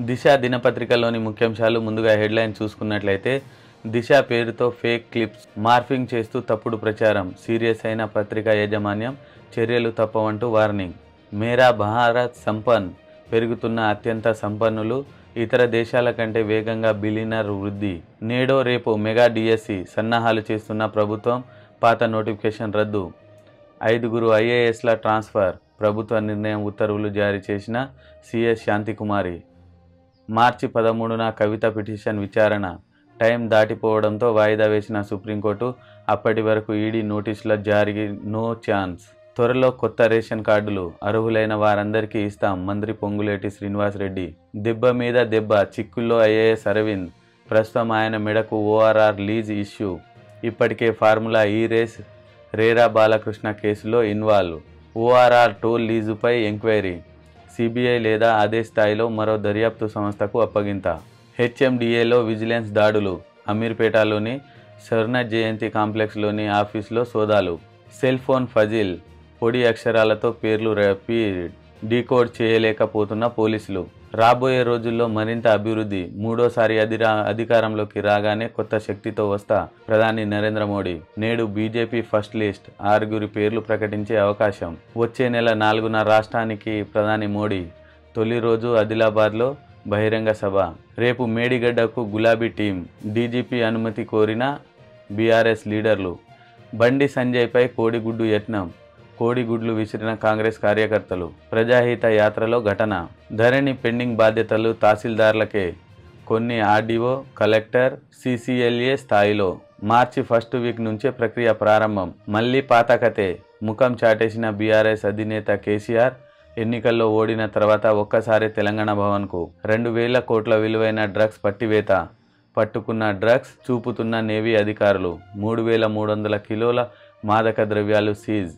దిశ దినపత్రికలోని ముఖ్యాంశాలు ముందుగా హెడ్లైన్ చూసుకున్నట్లయితే దిశ పేరుతో ఫేక్ క్లిప్స్ మార్ఫింగ్ చేస్తూ తప్పుడు ప్రచారం సీరియస్ అయిన పత్రిక యాజమాన్యం చర్యలు తప్పవంటూ వార్నింగ్ మేరా భారత్ సంపన్ పెరుగుతున్న అత్యంత సంపన్నులు ఇతర దేశాల కంటే వేగంగా బిలియనర్ వృద్ధి నేడో రేపు మెగా డిఎస్సి సన్నాహాలు చేస్తున్న ప్రభుత్వం పాత నోటిఫికేషన్ రద్దు ఐదుగురు ఐఏఎస్ల ట్రాన్స్ఫర్ ప్రభుత్వ నిర్ణయం ఉత్తర్వులు జారీ చేసిన సిఎస్ శాంతికుమారి మార్చి పదమూడున కవిత పిటిషన్ విచారణ టైం దాటిపోవడంతో వాయిదా వేసిన సుప్రీంకోర్టు అప్పటి వరకు ఈడీ నోటీసుల జారీ నో ఛాన్స్ త్వరలో కొత్త రేషన్ కార్డులు అర్హులైన వారందరికీ ఇస్తాం మంత్రి పొంగులేటి శ్రీనివాసరెడ్డి దెబ్బ మీద దెబ్బ చిక్కుల్లో ఐఏఎస్ అరవింద్ ప్రస్తుతం ఆయన మెడకు ఓఆర్ఆర్ లీజ్ ఇష్యూ ఇప్పటికే formula E race RERA Balakrishna కేసులో ఇన్వాల్వ్ ఓఆర్ఆర్ టోల్ లీజుపై ఎంక్వైరీ సిబిఐ లేదా అదే స్థాయిలో మరో దర్యాప్తు సంస్థకు అప్పగింత హెచ్ఎండిఏలో విజిలెన్స్ దాడులు అమీర్పేటలోని స్వర్ణ జయంతి కాంప్లెక్స్లోని ఆఫీస్లో సోదాలు సెల్ ఫోన్ ఫజిల్ పొడి అక్షరాలతో పేర్లు రప్పి డీకోడ్ చేయలేకపోతున్న పోలీసులు రాబోయే రోజుల్లో మరింత అభివృద్ధి మూడోసారి అధిరా అధికారంలోకి రాగానే కొత్త శక్తితో వస్తా ప్రధాని నరేంద్ర మోడీ నేడు బీజేపీ ఫస్ట్ లిస్ట్ ఆరుగురి పేర్లు ప్రకటించే అవకాశం వచ్చే నెల నాలుగున రాష్ట్రానికి ప్రధాని మోడీ తొలి రోజు ఆదిలాబాద్లో బహిరంగ సభ రేపు మేడిగడ్డకు గులాబీ టీం డీజీపీ అనుమతి కోరిన బీఆర్ఎస్ లీడర్లు బండి సంజయ్పై కోడిగుడ్డు యత్నం కోడిగుడ్లు విసిరిన కాంగ్రెస్ కార్యకర్తలు ప్రజాహిత యాత్రలో ఘటన ధరణి పెండింగ్ బాధ్యతలు తహసీల్దార్లకే కొన్ని ఆర్డీఓ కలెక్టర్ సిసిఎల్ఏ స్థాయిలో మార్చి ఫస్ట్ వీక్ నుంచే ప్రక్రియ ప్రారంభం మళ్ళీ పాత కథే ముఖం చాటేసిన బీఆర్ఎస్ అధినేత కేసీఆర్ ఎన్నికల్లో ఓడిన తర్వాత ఒక్కసారి తెలంగాణ భవన్కు రెండు వేల కోట్ల విలువైన డ్రగ్స్ పట్టివేత పట్టుకున్న డ్రగ్స్ చూపుతున్న నేవీ అధికారులు మూడు వేల మూడు వందల కిలోల మాదక ద్రవ్యాలు సీజ్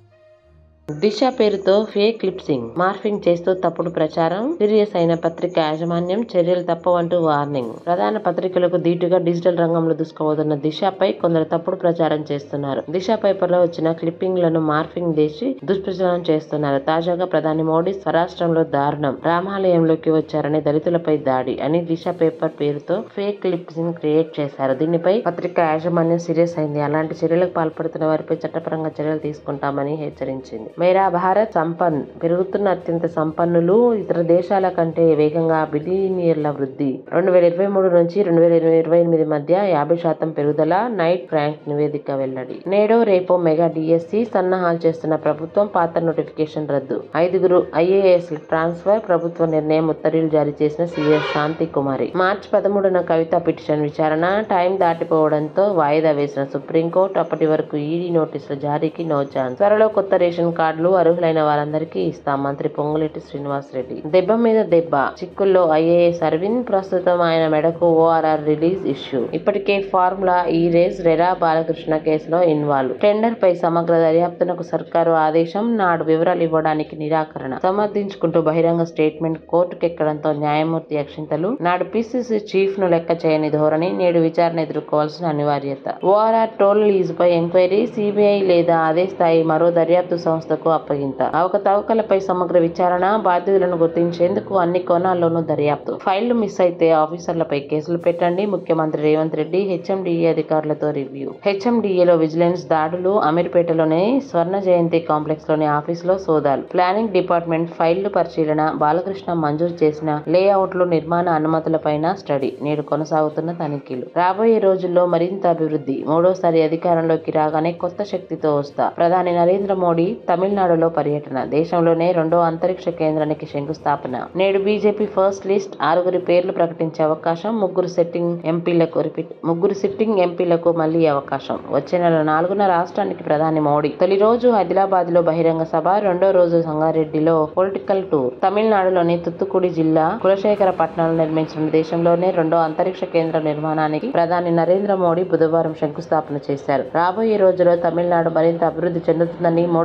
దిశ పేరుతో ఫేక్ క్లిప్సింగ్ మార్ఫింగ్ చేస్తూ తప్పుడు ప్రచారం సీరియస్ అయిన పత్రిక యాజమాన్యం చర్యలు తప్పవంటూ వార్నింగ్ ప్రధాన పత్రికలకు దీటుగా డిజిటల్ రంగంలో దూసుకుపోతున్న దిశపై కొందరు తప్పుడు ప్రచారం చేస్తున్నారు దిశ పేపర్ లో వచ్చిన క్లిప్పింగ్లను మార్ఫింగ్ చేసి దుష్ప్రచారం చేస్తున్నారు తాజాగా ప్రధాని మోడీ స్వరాష్ట్రంలో దారుణం రామాలయంలోకి వచ్చారని దళితులపై దాడి అని దిశ పేపర్ పేరుతో ఫేక్ క్లిప్సింగ్ క్రియేట్ చేశారు దీనిపై పత్రిక యాజమాన్యం సీరియస్ అయింది అలాంటి చర్యలకు పాల్పడుతున్న వారిపై చట్టపరంగా చర్యలు తీసుకుంటామని హెచ్చరించింది మేరా భారత్ సంపన్ పెరుగుతున్న అత్యంత సంపన్నులు ఇతర దేశాల కంటే వేగంగా బిలియనియర్ల వృద్ధి రెండు వేల ఇరవై మూడు నుంచి రెండు వేల ఇరవై ఎనిమిది మధ్య యాభై శాతం పెరుగుదల నైట్ ర్యాంక్ నివేదిక వెల్లడి నేడో రేపో మెగా డిఎస్సి సన్నాహాలు చేస్తున్న ప్రభుత్వం పాత నోటిఫికేషన్ రద్దు ఐదుగురు ఐఏఎస్ ట్రాన్స్ఫర్ ప్రభుత్వ నిర్ణయం ఉత్తర్వులు జారీ చేసిన సీఎస్ శాంతి కుమారి మార్చి పదమూడున కవిత పిటిషన్ విచారణ టైం దాటిపోవడంతో వాయిదా వేసిన సుప్రీంకోర్టు అప్పటి వరకు ఈడీ నోటీసుల జారీకి నో ఛాన్స్ త్వరలో కొత్త రేషన్ కార్డులు అర్హులైన వారందరికీ ఇస్తాం మంత్రి పొంగులేటి శ్రీనివాస్ రెడ్డి దెబ్బ మీద దెబ్బ చిక్కుల్లో ఐఏఎస్ అరవింద్ ప్రస్తుతం ఆయన మెడకు ఓఆర్ఆర్ రిలీజ్ ఇష్యూ ఇప్పటికే formula E race RERA Balakrishna కేసులో ఇన్వాల్వ్ టెండర్ పై సమగ్ర దర్యాప్తునకు సర్కారు ఆదేశం నాడు వివరాలు ఇవ్వడానికి నిరాకరణ సమర్థించుకుంటూ బహిరంగ స్టేట్మెంట్ కోర్టుకెక్కడంతో న్యాయమూర్తి అక్షింతలు నాడు పిసిసి చీఫ్ ను లెక్క చేయని ధోరణి నేడు విచారణ ఎదుర్కోవాల్సిన అనివార్యత ఓఆర్ఆర్ టోల్ లీజ్ పై ఎంక్వైరీ సిబిఐ లేదా అదే స్థాయి మరో దర్యాప్తు సంస్థకు అప్పగింత అవకతవకలపై సమగ్ర విచారణ బాధ్యులను గుర్తించేందుకు అన్ని కోణాల్లోనూ దర్యాప్తు ఫైళ్లు మిస్ అయితే ఆఫీసర్లపై కేసులు పెట్టండి ముఖ్యమంత్రి రేవంత్ రెడ్డి హెచ్ఎండిఏ అధికారులతో రివ్యూ హెచ్ఎండిఏలో విజిలెన్స్ దాడులు అమీర్పేటలోని స్వర్ణ జయంతి కాంప్లెక్స్ లోని ఆఫీసులో సోదాలు ప్లానింగ్ డిపార్ట్మెంట్ ఫైళ్లు పరిశీలన బాలకృష్ణ మంజూరు చేసిన లేఅవుట్లు నిర్మాణ అనుమతులపైన స్టడీ నేడు కొనసాగుతున్న తనిఖీలు రాబోయే రోజుల్లో మరింత అభివృద్ధి మూడోసారి అధికారంలోకి రాగానే కొత్త శక్తితో వస్తా ప్రధాని నరేంద్ర మోడీ తమిళనాడులో పర్యటన దేశంలోనే రెండో అంతరిక్ష కేంద్రానికి శంకుస్థాపన నేడు బీజేపీ ఫస్ట్ లిస్ట్ ఆరుగురి పేర్లు ప్రకటించే అవకాశం ముగ్గురు సెట్టింగ్ ఎంపీలకు రిపీట్ ముగ్గురు సిట్టింగ్ ఎంపీలకు మళ్లీ అవకాశం వచ్చే నెల నాలుగున రాష్ట్రానికి ప్రధాని మోడీ తొలి రోజు హైదరాబాద్ లో బహిరంగ సభ రెండో రోజు సంగారెడ్డిలో పొలిటికల్ టూర్ తమిళనాడులోని తుత్తుకుడి జిల్లా కులశేఖర పట్టణంలో నిర్మించిన దేశంలోనే రెండో అంతరిక్ష కేంద్రం నిర్మాణానికి ప్రధాని నరేంద్ర మోడీ బుధవారం శంకుస్థాపన చేశారు రాబోయే రోజుల్లో తమిళనాడు మరింత అభివృద్ధి చెందుతుందని మూడోసారి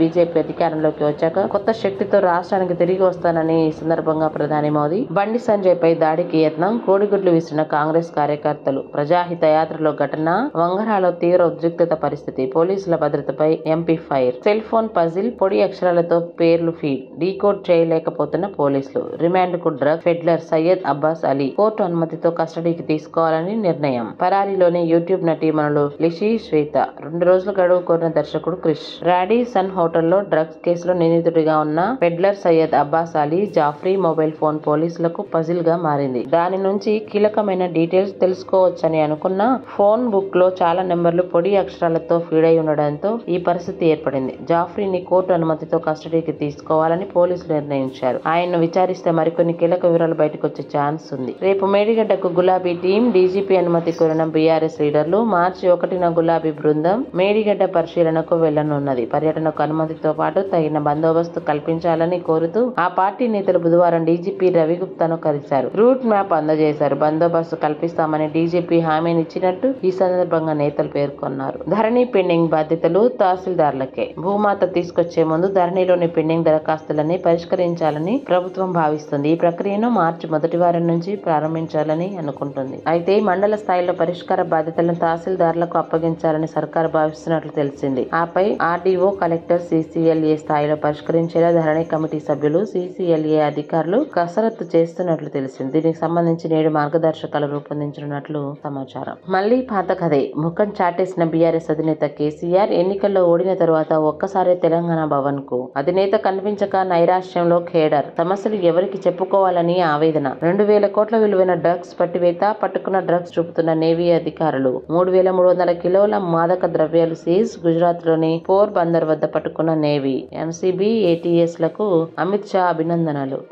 బీజేపీ అధికారంలోకి వచ్చాక కొత్త శక్తితో రాష్ట్రానికి తిరిగి వస్తానని ఈ సందర్భంగా ప్రధాని మోదీ బండి సంజయ్ పై దాడికి యత్నం కోడిగుడ్లు విసిరిన కాంగ్రెస్ కార్యకర్తలు ప్రజాహిత యాత్రలో ఘటన వంగరాలో తీవ్ర ఉద్రిక్తత పరిస్థితి పోలీసుల భద్రతపై MP fire cell phone puzzle పొడి అక్షరాలతో పేర్లు ఫీడ్ డీకోడ్ చేయలేకపోతున్న పోలీసులు రిమాండ్ కు drug peddler Syed Abbas Ali court అనుమతితో కస్టడీకి తీసుకోవాలని నిర్ణయం పరారీలోని యూట్యూబ్ నటీమణులు లిషి శ్వేత రెండు రోజుల గడువు కోరిన దర్శకుడు Krish Radisson hotel drugs కేసులో నిందితుడిగా ఉన్న peddler Syed Abbas Ali Jafri mobile phone పోలీసులకు పజిల్ గా మారింది దాని నుంచి కీలకమైన డీటెయిల్స్ తెలుసుకోవచ్చని అనుకున్న ఫోన్ బుక్ లో చాలా నెంబర్లు పొడి అక్షరాలతో ఫీడ్ అయి ఉండడంతో ఈ పరిస్థితి ఏర్పడింది జాఫ్రీని కోర్టు అనుమతితో కస్టడీకి తీసుకోవాలని పోలీసులు నిర్ణయించారు ఆయన్ను విచారిస్తే మరికొన్ని కీలక వివరాలు బయటకు వచ్చే ఛాన్స్ ఉంది రేపు మేడిగడ్డకు గులాబీ టీం డీజీపీ అనుమతి కోరిన బీఆర్ఎస్ లీడర్లు మార్చి ఒకటిన గులాబీ బృందం మేడిగడ్డ పరిశీలనకు వెళ్లనున్నది పర్యటనకు అనుమతితో పాటు తగిన బందోబస్తు కల్పించాలని కోరుతూ ఆ పార్టీ నేతలు బుధవారం డీజీపీ రవిగుప్తాను కలిశారు రూట్ మ్యాప్ అందజేశారు బందోబస్తు కల్పిస్తామని డీజీపీ హామీనిచ్చినట్టు ఈ సందర్భంగా నేతలు పేర్కొన్నారు ధరణి పెండింగ్ బాధ్యతలు తహసీల్దార్లకే భూమాత తీసుకొచ్చే ముందు ధరణిలోని పెండింగ్ దరఖాస్తులని పరిష్కరించాలని ప్రభుత్వం భావిస్తుంది ఈ ప్రక్రియను మార్చి మొదటి వారం నుంచి ప్రారంభించాలని అనుకుంటుంది అయితే మండల స్థాయిలో పరిష్కార బాధ్యతలను తహసీల్దార్లకు అప్పగించాలని సర్కారు భావిస్తున్నట్లు తెలిసింది ఆపై ఆర్డీఓ కలెక్టర్ సీసీఎల్ఏ స్థాయిలో పరిష్కరించేలా ధరణి కమిటీ సభ్యులు సీసీఎల్ఏ అధికారులు కసరత్తు చేస్తున్నట్లు తెలిసింది దీనికి సంబంధించి నేడు మార్గదర్శకాలు రూపొందించనున్నట్లు సమాచారం మళ్లీ పాత కథే ముఖం చాటేసిన బీఆర్ఎస్ అధినేత కేసీఆర్ ఎన్నికల్లో ఓడిన తరువాత ఒక్కసారి తెలంగాణ భవన్ కు అధినేత కనిపించక నైరాశ్యంలో ఖేడర్ సమస్యలు ఎవరికి చెప్పుకోవాలని ఆవేదన రెండు వేల కోట్ల విలువైన డ్రగ్స్ పట్టివేత పట్టుకున్న డ్రగ్స్ చూపుతున్న నేవీ అధికారులు మూడు వేల మూడు వందల కిలోల మాదక ద్రవ్యాలు సీజ్ గుజరాత్ లోని పోర్ బందర్ వద్ద పట్టుకున్న నేవీ ఎంసీబీ ఏటీఎస్ లకు అమిత్ షా అభినందనలు